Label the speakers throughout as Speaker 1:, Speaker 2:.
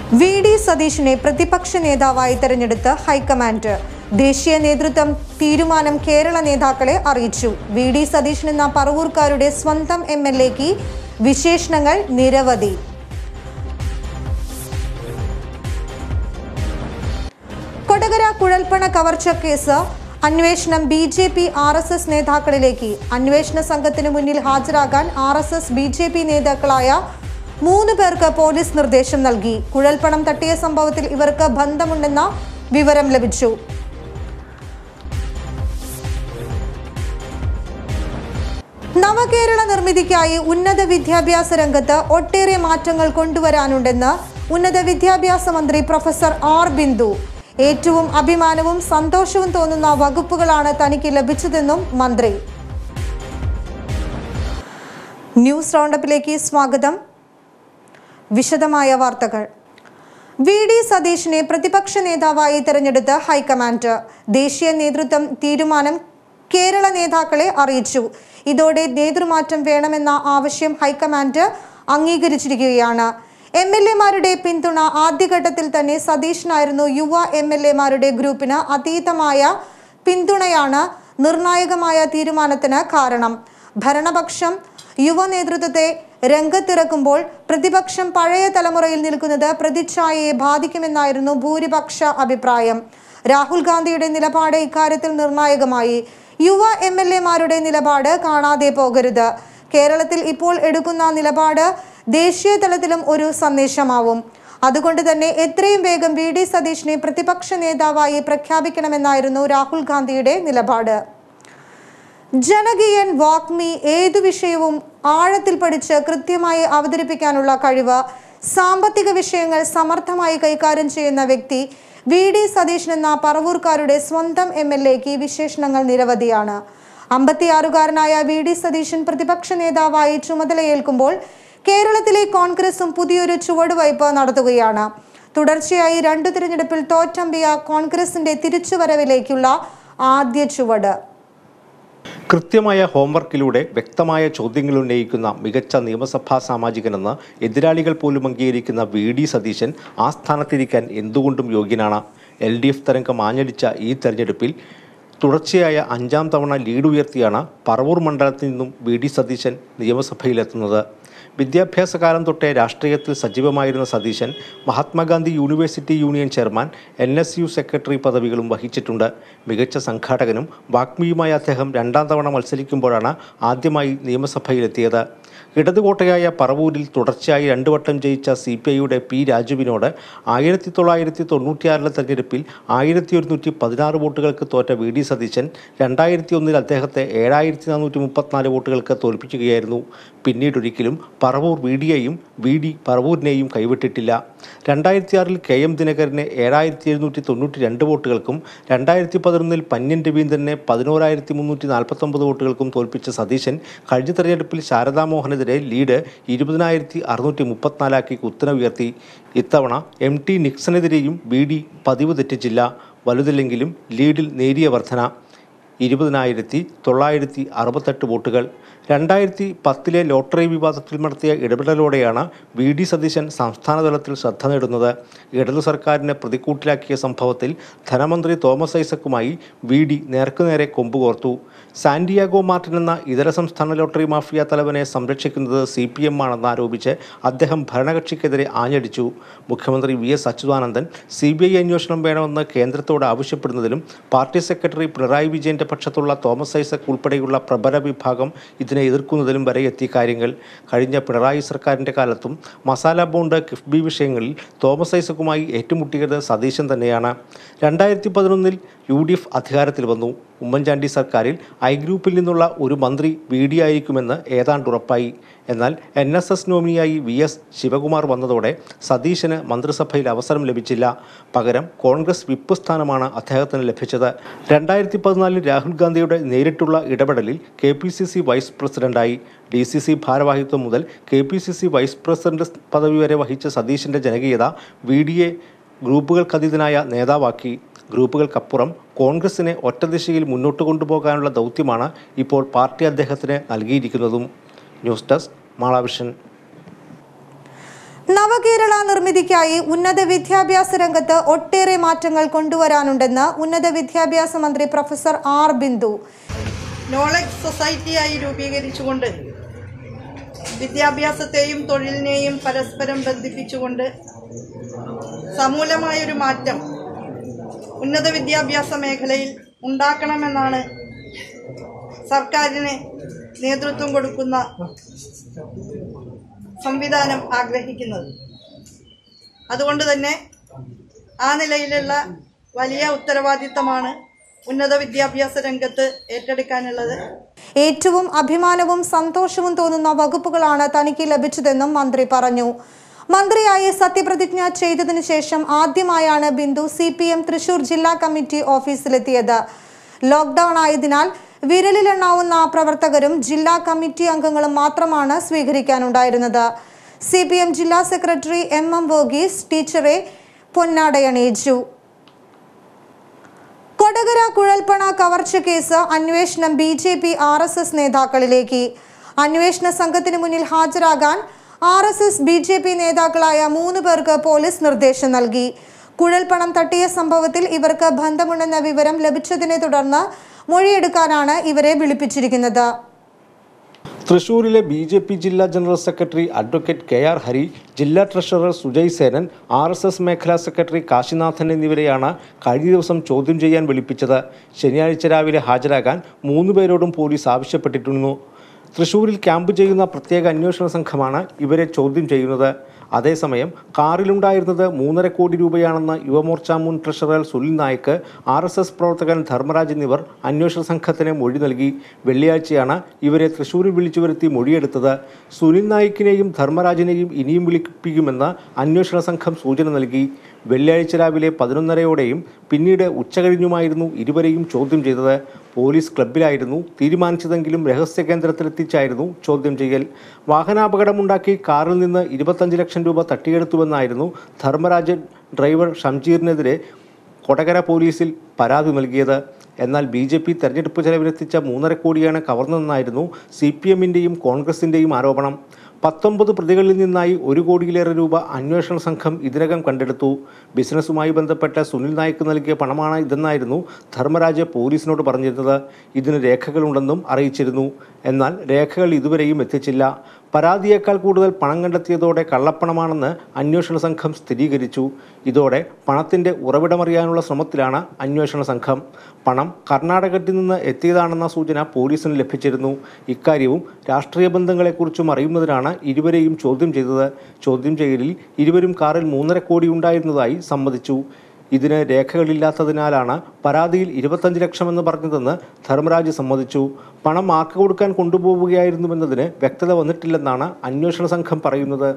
Speaker 1: V D സതീഷിനെ പ്രതിപക്ഷ നേതാവായി തെരഞ്ഞെടുത്ത് ഹൈക്കമാൻഡ് ദേശീയ നേതൃത്വം തീരുമാനം കേരള നേതാക്കളെ അറിയിച്ചു വി ഡി സതീശൻ എന്ന പറവൂർക്കാരുടെ സ്വന്തം എം എൽ എക്ക് വിശേഷണങ്ങൾ നിരവധി കൊടകര കുഴൽപ്പണ കവർച്ച കേസ് അന്വേഷണം B J P R S S നേതാക്കളിലേക്ക് അന്വേഷണ സംഘത്തിന് മുന്നിൽ ഹാജരാകാൻ R S S B J P നേതാക്കളായ മൂന്ന് പേർക്ക് പോലീസ് നിർദ്ദേശം നൽകി കുഴൽപ്പണം തട്ടിയ സംഭവത്തിൽ ഇവർക്ക് ബന്ധമുണ്ടെന്ന വിവരം ലഭിച്ചു നവകേരള നിർമ്മിതിക്കായി ഉന്നത വിദ്യാഭ്യാസ രംഗത്ത് ഒട്ടേറെ മാറ്റങ്ങൾ കൊണ്ടുവരാനുണ്ടെന്ന് ഉന്നത വിദ്യാഭ്യാസ മന്ത്രി പ്രൊഫസർ ആർ ബിന്ദു ഏറ്റവും അഭിമാനവും സന്തോഷവും തോന്നുന്ന വകുപ്പുകളാണ് തനിക്ക് ലഭിച്ചതെന്നും മന്ത്രി ന്യൂസ് റൗണ്ടപ്പിലേക്ക് സ്വാഗതം വിശദമായ വാർത്തകൾ വി ഡി സതീഷിനെ പ്രതിപക്ഷ നേതാവായി തെരഞ്ഞെടുത്ത് ഹൈക്കമാൻഡ് ദേശീയ നേതൃത്വം തീരുമാനം കേരള നേതാക്കളെ അറിയിച്ചു ഇതോടെ നേതൃമാറ്റം വേണമെന്ന ആവശ്യം ഹൈക്കമാൻഡ് അംഗീകരിച്ചിരിക്കുകയാണ് എം എൽ എമാരുടെ പിന്തുണ ആദ്യഘട്ടത്തിൽ തന്നെ സതീഷിനായിരുന്നു യുവ എം എൽ എമാരുടെ ഗ്രൂപ്പിന് അതീതമായ പിന്തുണയാണ് നിർണായകമായ തീരുമാനത്തിന് കാരണം ഭരണപക്ഷം യുവ നേതൃത്വത്തെ രംഗത്തിറക്കുമ്പോൾ പ്രതിപക്ഷം പഴയ തലമുറയിൽ നിൽക്കുന്നത് പ്രതിച്ഛായയെ ബാധിക്കുമെന്നായിരുന്നു ഭൂരിപക്ഷ അഭിപ്രായം രാഹുൽ ഗാന്ധിയുടെ നിലപാട് ഇക്കാര്യത്തിൽ നിർണായകമായി യുവ എം എൽ എമാരുടെ നിലപാട് കാണാതെ പോകരുത് കേരളത്തിൽ ഇപ്പോൾ എടുക്കുന്ന നിലപാട് ദേശീയ തലത്തിലും ഒരു സന്ദേശമാവും അതുകൊണ്ട് തന്നെ എത്രയും വേഗം വി ഡി സതീഷിനെ പ്രതിപക്ഷ നേതാവായി പ്രഖ്യാപിക്കണമെന്നായിരുന്നു രാഹുൽ ഗാന്ധിയുടെ നിലപാട് ജനകീയൻ വാഗ്മി ഏതു വിഷയവും ആഴത്തിൽ പഠിച്ച് കൃത്യമായി അവതരിപ്പിക്കാനുള്ള കഴിവ് സാമ്പത്തിക വിഷയങ്ങൾ സമർത്ഥമായി കൈകാര്യം ചെയ്യുന്ന വ്യക്തി വി ഡി സതീശൻ എന്ന പറവൂർക്കാരുടെ സ്വന്തം എം എൽ എക്ക് വിശേഷണങ്ങൾ നിരവധിയാണ് അമ്പത്തിയാറുകാരനായ വി ഡി സതീശൻ പ്രതിപക്ഷ നേതാവായി ചുമതലയേൽക്കുമ്പോൾ കേരളത്തിലെ കോൺഗ്രസും പുതിയൊരു ചുവടുവയ്പ് നടത്തുകയാണ് തുടർച്ചയായി രണ്ടു തിരഞ്ഞെടുപ്പിൽ തോറ്റമ്പിയ കോൺഗ്രസിന്റെ തിരിച്ചുവരവിലേക്കുള്ള ആദ്യ ചുവട്
Speaker 2: കൃത്യമായ ഹോംവർക്കിലൂടെ വ്യക്തമായ ചോദ്യങ്ങൾ ഉന്നയിക്കുന്ന മികച്ച നിയമസഭാ സാമാജികനെന്ന് എതിരാളികൾ പോലും അംഗീകരിക്കുന്ന വി ഡി സതീശൻ ആ സ്ഥാനത്തിരിക്കാൻ എന്തുകൊണ്ടും യോഗ്യനാണ് എൽ ഡി എഫ് തരംഗം ആഞ്ഞടിച്ച ഈ തെരഞ്ഞെടുപ്പിൽ തുടർച്ചയായ അഞ്ചാം തവണ ലീഡ് ഉയർത്തിയാണ് പറവൂർ മണ്ഡലത്തിൽ നിന്നും വി ഡി സതീശൻ നിയമസഭയിലെത്തുന്നത് വിദ്യാഭ്യാസ കാലം തൊട്ടേ രാഷ്ട്രീയത്തിൽ സജീവമായിരുന്ന Satheesan Mahatma Gandhi university union chairman N S U secretary പദവികളും വഹിച്ചിട്ടുണ്ട് മികച്ച സംഘാടകനും വാഗ്മിയുമായ അദ്ദേഹം രണ്ടാം തവണ മത്സരിക്കുമ്പോഴാണ് ആദ്യമായി നിയമസഭയിലെത്തിയത് ഇടതുകോട്ടയായ പറവൂരിൽ തുടർച്ചയായി രണ്ടു വട്ടം ജയിച്ച സി പി ഐയുടെ പി രാജുവിനോട് ആയിരത്തി തൊള്ളായിരത്തി തൊണ്ണൂറ്റിയാറിലെ തെരഞ്ഞെടുപ്പിൽ ആയിരത്തി ഒരുന്നൂറ്റി പതിനാറ് വോട്ടുകൾക്ക് തോറ്റ വി ഡി സതീശൻ രണ്ടായിരത്തി ഒന്നിൽ അദ്ദേഹത്തെ ഏഴായിരത്തി നാനൂറ്റി മുപ്പത്തിനാല് വോട്ടുകൾക്ക് തോൽപ്പിക്കുകയായിരുന്നു പിന്നീടൊരിക്കലും പറവൂർ വി ഡിയെയും വി ഡി പറവൂരിനെയും കൈവിട്ടിട്ടില്ല രണ്ടായിരത്തി ആറിൽ കെ എം ദിനകരനെ ഏഴായിരത്തി എഴുന്നൂറ്റി തൊണ്ണൂറ്റി രണ്ട് വോട്ടുകൾക്കും രണ്ടായിരത്തി പതിനൊന്നിൽ പന്യൻ രവീന്ദ്രനെ പതിനോരായിരത്തി മുന്നൂറ്റി നാൽപ്പത്തൊമ്പത് വോട്ടുകൾക്കും തോൽപ്പിച്ച സതീശൻ കഴിഞ്ഞ തെരഞ്ഞെടുപ്പിൽ ശാരദാ മോഹനെതിരെ ലീഡ് ഇരുപതിനായിരത്തി അറുന്നൂറ്റി മുപ്പത്തിനാലാക്കി കുത്തനെ ഉയർത്തി ഇത്തവണ എം ടി നിക്സണെതിരെയും ബി ഡി പതിവ് തെറ്റിച്ചില്ല വലുതില്ലെങ്കിലും ലീഡിൽ നേരിയ വർധന ഇരുപതിനായിരത്തി തൊള്ളായിരത്തി അറുപത്തെട്ട് വോട്ടുകൾ രണ്ടായിരത്തി പത്തിലെ ലോട്ടറി വിവാദത്തിൽ നടത്തിയ ഇടപെടലോടെയാണ് വി ഡി സതീശൻ സംസ്ഥാന തലത്തിൽ ശ്രദ്ധ നേടുന്നത് ഇടതു സർക്കാരിനെ പ്രതിക്കൂട്ടിലാക്കിയ സംഭവത്തിൽ ധനമന്ത്രി തോമസ് ഐസക്കുമായി വി ഡി നേർക്കുനേരെ കൊമ്പുകോർത്തു സാന്റിയാഗോ മാർട്ടിൻ എന്ന ഇതര സംസ്ഥാന ലോട്ടറി മാഫിയ തലവനെ സംരക്ഷിക്കുന്നത് സി പി എം ആണെന്ന് ആരോപിച്ച് അദ്ദേഹം ഭരണകക്ഷിക്കെതിരെ ആഞ്ഞടിച്ചു മുഖ്യമന്ത്രി V S Achuthanandan C B I അന്വേഷണം വേണമെന്ന് കേന്ദ്രത്തോട് ആവശ്യപ്പെടുന്നതിലും പാർട്ടി സെക്രട്ടറി പിണറായി വിജയന്റെ പക്ഷത്തുള്ള തോമസ് ഐസക് ഉൾപ്പെടെയുള്ള പ്രബല വിഭാഗം ഇതിനെ എതിർക്കുന്നതിലും വരെ എത്തിയ കാര്യങ്ങൾ കഴിഞ്ഞ പിണറായി സർക്കാരിൻ്റെ കാലത്തും മസാല ബോണ്ട് കിഫ്ബി വിഷയങ്ങളിൽ തോമസ് ഐസക്കുമായി ഏറ്റുമുട്ടിയത് സതീശൻ തന്നെയാണ് രണ്ടായിരത്തി പതിനൊന്നിൽ യു ഡി എഫ് അധികാരത്തിൽ വന്നു ഉമ്മൻചാണ്ടി സർക്കാരിൽ ഐ ഗ്രൂപ്പിൽ നിന്നുള്ള ഒരു മന്ത്രി വി ഡി ആയിരിക്കുമെന്ന് ഏതാണ്ട് ഉറപ്പായി എന്നാൽ എൻ എസ് എസ് നോമിനിയായി വി എസ് ശിവകുമാർ വന്നതോടെ സതീശന് മന്ത്രിസഭയിൽ അവസരം ലഭിച്ചില്ല പകരം കോൺഗ്രസ് വിപ്പ് സ്ഥാനമാണ് അദ്ദേഹത്തിന് ലഭിച്ചത് രണ്ടായിരത്തി പതിനാലിൽ രാഹുൽ ഗാന്ധിയുടെ നേരിട്ടുള്ള ഇടപെടലിൽ K P C C vice പ്രസിഡന്റായി ഡി സി സി ഭാരവാഹിത്വം മുതൽ K P C C vice president പദവി വരെ വഹിച്ച സതീശിൻ്റെ ജനകീയത വി ഡി എ ഗ്രൂപ്പുകൾക്കതീതനായ നേതാവാക്കി ഗ്രൂപ്പുകൾക്കപ്പുറം കോൺഗ്രസിനെ ഒറ്റദിശയിൽ മുന്നോട്ട് കൊണ്ടുപോകാനുള്ള ദൗത്യമാണ് ഇപ്പോൾ പാർട്ടി അദ്ദേഹത്തിന് നൽകിയിരിക്കുന്നതും ന്യൂസ് ഡെസ്ക് മാളാവിഷൻ
Speaker 1: നവകേരള നിർമ്മിതിക്കായി ഉന്നത വിദ്യാഭ്യാസ രംഗത്ത് ഒട്ടേറെ മാറ്റങ്ങൾ കൊണ്ടുവരാനുണ്ടെന്ന് ഉന്നത വിദ്യാഭ്യാസ മന്ത്രി പ്രൊഫസർ ആർ ബിന്ദു
Speaker 3: നോളജ് സൊസൈറ്റിയായി രൂപീകരിച്ചുകൊണ്ട് വിദ്യാഭ്യാസത്തെയും തൊഴിലിനെയും പരസ്പരം ബന്ധിപ്പിച്ചുകൊണ്ട് സമൂലമായൊരു മാറ്റം ഉന്നത വിദ്യാഭ്യാസ മേഖലയിൽ ഉണ്ടാക്കണമെന്നാണ് സർക്കാരിന് നേതൃത്വം കൊടുക്കുന്ന സംവിധാനം ആഗ്രഹിക്കുന്നത് അതുകൊണ്ട് തന്നെ ആ നിലയിലുള്ള വലിയ ഉത്തരവാദിത്തമാണ് ഉന്നത വിദ്യാഭ്യാസ രംഗത്ത് ഏറ്റെടുക്കാനുള്ളത്
Speaker 1: ഏറ്റവും അഭിമാനവും സന്തോഷവും തോന്നുന്ന വകുപ്പുകളാണ് തനിക്ക് ലഭിച്ചതെന്നും മന്ത്രി പറഞ്ഞു മന്ത്രിയായി സത്യപ്രതിജ്ഞ ചെയ്തതിനു ശേഷം ആദ്യമായാണ് Bindu C P M Thrissur ജില്ലാ കമ്മിറ്റി ഓഫീസിലെത്തിയത് ലോക്ക്ഡൌൺ ആയതിനാൽ വിരലിലെണ്ണാവുന്ന പ്രവർത്തകരും ജില്ലാ കമ്മിറ്റി അംഗങ്ങളും മാത്രമാണ് സ്വീകരിക്കാനുണ്ടായിരുന്നത് സി പി എം ജില്ലാ സെക്രട്ടറി എം എം വർഗീസ് ടീച്ചറെ പൊന്നാടയണിയിച്ചു കൊടകര കുഴൽപ്പണ കവർച്ച കേസ് അന്വേഷണം B J P R S S നേതാക്കളിലേക്ക് അന്വേഷണ സംഘത്തിന് മുന്നിൽ ഹാജരാകാൻ R S S B J P നേതാക്കളായ മൂന്ന് പേർക്ക് പോലീസ് നിർദ്ദേശം നൽകി കുഴൽപ്പണം തട്ടിയ സംഭവത്തിൽ ഇവർക്ക് ബന്ധമുണ്ടെന്ന വിവരം ലഭിച്ചതിനെ തുടർന്ന് മൊഴിയെടുക്കാനാണ് ഇവരെ വിളിപ്പിച്ചിരിക്കുന്നത്
Speaker 2: തൃശൂരിലെ ബി ജെ പി ജില്ലാ general secretary advocate K R Hari ജില്ലാ treasurer Sujay Senan R S S മേഖലാ സെക്രട്ടറി കാശിനാഥൻ എന്നിവരെയാണ് കഴിഞ്ഞ ദിവസം ചോദ്യം ചെയ്യാൻ വിളിപ്പിച്ചത് ശനിയാഴ്ച രാവിലെ ഹാജരാകാൻ മൂന്ന് പേരോടും പോലീസ് ആവശ്യപ്പെട്ടിരുന്നു തൃശൂരിൽ ക്യാമ്പ് ചെയ്യുന്ന പ്രത്യേക അന്വേഷണ സംഘമാണ് ഇവരെ ചോദ്യം ചെയ്യുന്നത് അതേസമയം കാറിലുണ്ടായിരുന്നത് മൂന്നര കോടി രൂപയാണെന്ന് യുവമോർച്ച മുൻ treasurer Sunil Naik R S S പ്രവർത്തകൻ ധർമ്മരാജ് എന്നിവർ അന്വേഷണ സംഘത്തിന് മൊഴി നൽകി വെള്ളിയാഴ്ചയാണ് ഇവരെ തൃശൂരിൽ വിളിച്ചു വരുത്തി മൊഴിയെടുത്തത് സുനിൽ നായിക്കിനെയും ധർമ്മരാജിനെയും ഇനിയും വിളിപ്പിക്കുമെന്ന് അന്വേഷണ സംഘം സൂചന നൽകി വെള്ളിയാഴ്ച രാവിലെ പതിനൊന്നരയോടെയും പിന്നീട് ഉച്ചകഴിഞ്ഞുമായിരുന്നു ഇരുവരെയും ചോദ്യം ചെയ്തത് പോലീസ് ക്ലബിലായിരുന്നു തീരുമാനിച്ചതെങ്കിലും രഹസ്യ കേന്ദ്രത്തിലെത്തിച്ചായിരുന്നു ചോദ്യം ചെയ്യൽ വാഹനാപകടമുണ്ടാക്കി കാറിൽ നിന്ന് ഇരുപത്തഞ്ച് ലക്ഷം രൂപ തട്ടിയെടുത്തുവെന്നായിരുന്നു ധർമ്മരാജൻ ഡ്രൈവർ ഷംജീറിനെതിരെ കൊടകര പോലീസിൽ പരാതി നൽകിയത് എന്നാൽ ബി ജെ പി തെരഞ്ഞെടുപ്പ് ചെലവിലെത്തിച്ച മൂന്നര കോടിയാണ് കവർന്നതെന്നായിരുന്നു സി പി എമ്മിൻ്റെയും കോൺഗ്രസിൻ്റെയും ആരോപണം പത്തൊമ്പത് പ്രതികളിൽ നിന്നായി ഒരു കോടിയിലേറെ രൂപ അന്വേഷണ സംഘം ഇതിനകം കണ്ടെടുത്തു ബിസിനസ്സുമായി ബന്ധപ്പെട്ട സുനിൽ നായിക്ക് നൽകിയ പണമാണ് ഇതെന്നായിരുന്നു ധർമ്മരാജ് പോലീസിനോട് പറഞ്ഞിരുന്നത് ഇതിന് രേഖകളുണ്ടെന്നും അറിയിച്ചിരുന്നു എന്നാൽ രേഖകൾ ഇതുവരെയും എത്തിച്ചില്ല പരാതിയേക്കാൾ കൂടുതൽ പണം കണ്ടെത്തിയതോടെ കള്ളപ്പണമാണെന്ന് അന്വേഷണ സംഘം സ്ഥിരീകരിച്ചു ഇതോടെ പണത്തിന്റെ ഉറവിടമറിയാനുള്ള ശ്രമത്തിലാണ് അന്വേഷണ സംഘം പണം കർണാടകത്തിൽ നിന്ന് എത്തിയതാണെന്ന സൂചന പോലീസിന് ലഭിച്ചിരുന്നു ഇക്കാര്യവും രാഷ്ട്രീയ ബന്ധങ്ങളെക്കുറിച്ചും അറിയുന്നതിനാണ് ഇരുവരെയും ചോദ്യം ചെയ്തത് ചോദ്യം ചെയ്യലിൽ ഇരുവരും കാറിൽ മൂന്നര കോടി ഉണ്ടായിരുന്നതായി സമ്മതിച്ചു ഇതിന് രേഖകളില്ലാത്തതിനാലാണ് പരാതിയിൽ ഇരുപത്തഞ്ച് ലക്ഷമെന്ന് പറഞ്ഞതെന്ന് ധർമ്മരാജ് സമ്മതിച്ചു പണം ആർക്ക് കൊടുക്കാൻ കൊണ്ടുപോവുകയായിരുന്നുവെന്നതിന് വ്യക്തത വന്നിട്ടില്ലെന്നാണ് അന്വേഷണ സംഘം പറയുന്നത്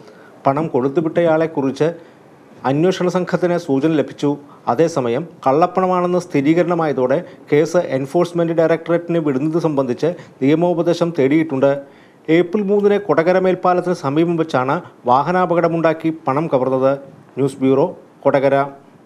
Speaker 2: പണം കൊടുത്തുവിട്ടയാളെക്കുറിച്ച് അന്വേഷണ സംഘത്തിന് സൂചന ലഭിച്ചു അതേസമയം കള്ളപ്പണമാണെന്ന് സ്ഥിരീകരണമായതോടെ കേസ് എൻഫോഴ്സ്മെന്റ് ഡയറക്ടറേറ്റിന് വിടുന്നത് സംബന്ധിച്ച് നിയമോപദേശം തേടിയിട്ടുണ്ട് ഏപ്രിൽ മൂന്നിന് കൊടകര മേൽപ്പാലത്തിന് സമീപം വെച്ചാണ് വാഹനാപകടമുണ്ടാക്കി പണം കവർന്നത് ന്യൂസ് ബ്യൂറോ കൊടകര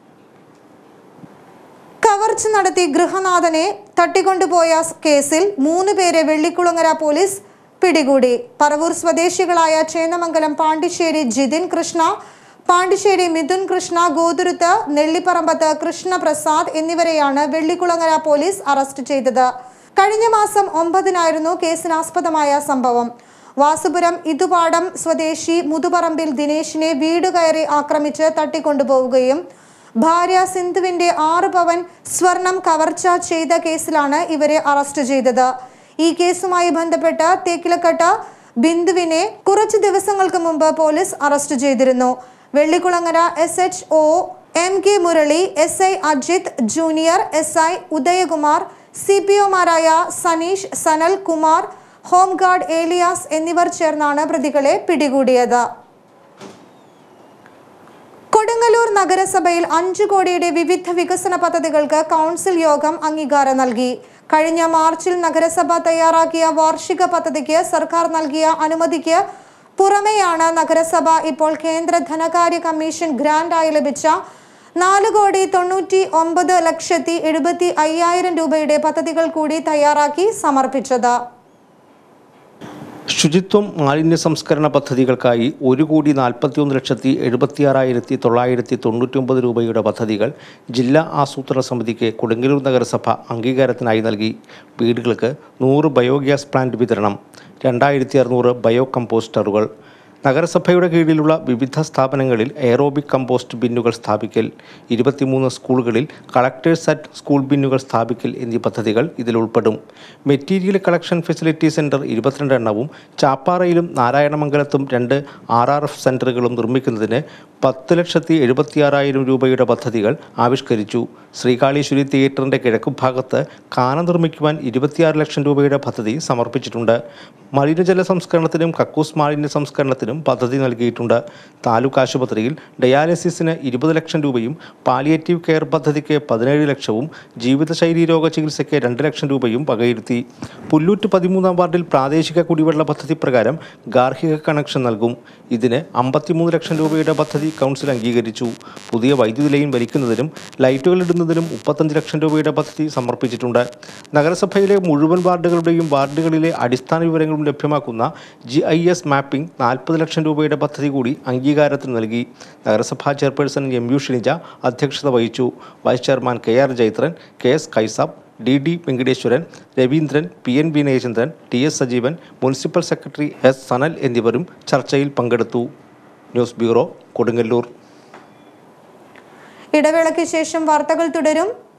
Speaker 1: കവർച്ച നടത്തി ഗൃഹനാഥനെ തട്ടിക്കൊണ്ടുപോയ കേസിൽ മൂന്ന് പേരെ വെള്ളിക്കുളങ്ങര പോലീസ് പിടികൂടി പറവൂർ സ്വദേശികളായ ചേന്നമംഗലം പാണ്ടിശ്ശേരി ജിതിൻ കൃഷ്ണ പാണ്ടിശ്ശേരി മിഥുൻ കൃഷ്ണ ഗോതുരുത്ത് നെല്ലിപ്പറമ്പത്ത് കൃഷ്ണപ്രസാദ് എന്നിവരെയാണ് വെള്ളിക്കുളങ്ങര പോലീസ് അറസ്റ്റ് ചെയ്തത് കഴിഞ്ഞ മാസം ഒമ്പതിനായിരുന്നു കേസിനാസ്പദമായ സംഭവം വാസുപുരം ഇതുപാടം സ്വദേശി മുതുപറമ്പിൽ ദിനേശിനെ വീട് കയറി ആക്രമിച്ച് തട്ടിക്കൊണ്ടുപോവുകയും ഭാര്യ സിന്ധുവിന്റെ ആറ് പവൻ സ്വർണം കവർച്ച ചെയ്ത കേസിലാണ് ഇവരെ അറസ്റ്റ് ചെയ്തത് ഈ കേസുമായി ബന്ധപ്പെട്ട് തേക്കിലക്കട്ട ബിന്ദുവിനെ കുറച്ചു ദിവസങ്ങൾക്ക് മുമ്പ് പോലീസ് അറസ്റ്റ് ചെയ്തിരുന്നു Vellikulangara S H O M K Murali S I Ajith junior S I Udayakumar C P ഒമാരായ സനീഷ് സനൽ കുമാർ ഹോംഗാർഡ് ഏലിയാസ് എന്നിവർ ചേർന്നാണ് പ്രതികളെ പിടികൂടിയത് കൊടുങ്ങല്ലൂർ നഗരസഭയിൽ അഞ്ചു കോടിയുടെ വിവിധ വികസന പദ്ധതികൾക്ക് കൗൺസിൽ യോഗം അംഗീകാരം നൽകി കഴിഞ്ഞ മാർച്ചിൽ നഗരസഭ തയ്യാറാക്കിയ വാർഷിക പദ്ധതിക്ക് സർക്കാർ നൽകിയ അനുമതിക്ക് പുറമെയാണ് നഗരസഭ ഇപ്പോൾ കേന്ദ്ര ധനകാര്യ കമ്മീഷൻ ഗ്രാന്റായി ലഭിച്ച നാല് കോടി തൊണ്ണൂറ്റി ഒമ്പത് ലക്ഷത്തി എഴുപത്തി അയ്യായിരം രൂപയുടെ പദ്ധതികൾ കൂടി തയ്യാറാക്കി സമർപ്പിച്ചത്
Speaker 2: ശുചിത്വം മാലിന്യ സംസ്കരണ പദ്ധതികൾക്കായി ഒരു കോടി നാൽപ്പത്തിയൊന്ന് ലക്ഷത്തി എഴുപത്തിയാറായിരത്തി തൊള്ളായിരത്തി തൊണ്ണൂറ്റൊമ്പത് രൂപയുടെ പദ്ധതികൾ ജില്ലാ ആസൂത്രണ സമിതിക്ക് കൊടുങ്ങല്ലൂർ നഗരസഭ അംഗീകാരത്തിനായി നൽകി വീടുകൾക്ക് നൂറ് ബയോഗ്യാസ് പ്ലാന്റ് വിതരണം രണ്ടായിരത്തി അറുന്നൂറ് ബയോ കമ്പോസ്റ്ററുകൾ നഗരസഭയുടെ കീഴിലുള്ള വിവിധ സ്ഥാപനങ്ങളിൽ എയറോബിക് കമ്പോസ്റ്റ് ബിന്നുകൾ സ്ഥാപിക്കൽ ഇരുപത്തിമൂന്ന് സ്കൂളുകളിൽ കളക്ടേഴ്സ് അറ്റ് സ്കൂൾ ബിന്നുകൾ സ്ഥാപിക്കൽ എന്നീ പദ്ധതികൾ ഇതിൽ ഉൾപ്പെടും മെറ്റീരിയൽ കളക്ഷൻ ഫെസിലിറ്റി സെൻറ്റർ ഇരുപത്തിരണ്ട് എണ്ണവും ചാപ്പാറയിലും നാരായണമംഗലത്തും രണ്ട് ആർ ആർ എഫ് സെൻറ്ററുകളും നിർമ്മിക്കുന്നതിന് പത്ത് ലക്ഷത്തി എഴുപത്തിയാറായിരം രൂപയുടെ പദ്ധതികൾ ആവിഷ്കരിച്ചു ശ്രീകാളീശ്വരി തിയേറ്ററിൻ്റെ കിഴക്കുഭാഗത്ത് കാന നിർമ്മിക്കുവാൻ ഇരുപത്തിയാറ് ലക്ഷം രൂപയുടെ പദ്ധതി സമർപ്പിച്ചിട്ടുണ്ട് മലിനജല സംസ്കരണത്തിനും കക്കൂസ് മാലിന്യ സംസ്കരണത്തിനും പദ്ധതി നൽകിയിട്ടുണ്ട് താലൂക്ക് ആശുപത്രിയിൽ ഡയാലിസിസിന് ഇരുപത് ലക്ഷം രൂപയും പാലിയേറ്റീവ് കെയർ പദ്ധതിക്ക് പതിനേഴ് ലക്ഷവും ജീവിതശൈലി രോഗ ചികിത്സയ്ക്ക് രണ്ട് ലക്ഷം രൂപയും വകയിരുത്തി പുല്ലൂറ്റ് പതിമൂന്നാം വാർഡിൽ പ്രാദേശിക കുടിവെള്ള പദ്ധതി പ്രകാരം ഗാർഹിക കണക്ഷൻ നൽകും ഇതിന് അമ്പത്തിമൂന്ന് ലക്ഷം രൂപയുടെ പദ്ധതി കൗൺസിൽ അംഗീകരിച്ചു പുതിയ വൈദ്യുതി ലൈൻ വലിക്കുന്നതിനും ലൈറ്റുകൾ ഇടുന്നതിനും മുപ്പത്തഞ്ച് ലക്ഷം രൂപയുടെ പദ്ധതി സമർപ്പിച്ചിട്ടുണ്ട് നഗരസഭയിലെ മുഴുവൻ വാർഡുകളുടെയും വാർഡുകളിലെ അടിസ്ഥാന വിവരങ്ങളും ലഭ്യമാക്കുന്ന ജി ഐ എസ് മാപ്പിംഗ് നാൽപ്പത് ലക്ഷം രൂപയുടെ പദ്ധതി കൂടി അംഗീകാരത്തിന് നൽകി നഗരസഭാ ചെയർപേഴ്സൺ എം യു ഷിനിജ അധ്യക്ഷത വഹിച്ചു vice chairman K R Jaithran K S Kaisab D D Venkateswaran Raveendran P N Vinayachandran T S Sajeevan municipal secretary S Sanal എന്നിവരും ചർച്ചയിൽ പങ്കെടുത്തു ന്യൂസ് ബ്യൂറോ കൊടുങ്ങല്ലൂർ
Speaker 1: ഇടവേളയ്ക്ക് ശേഷം വാർത്തകൾ തുടരും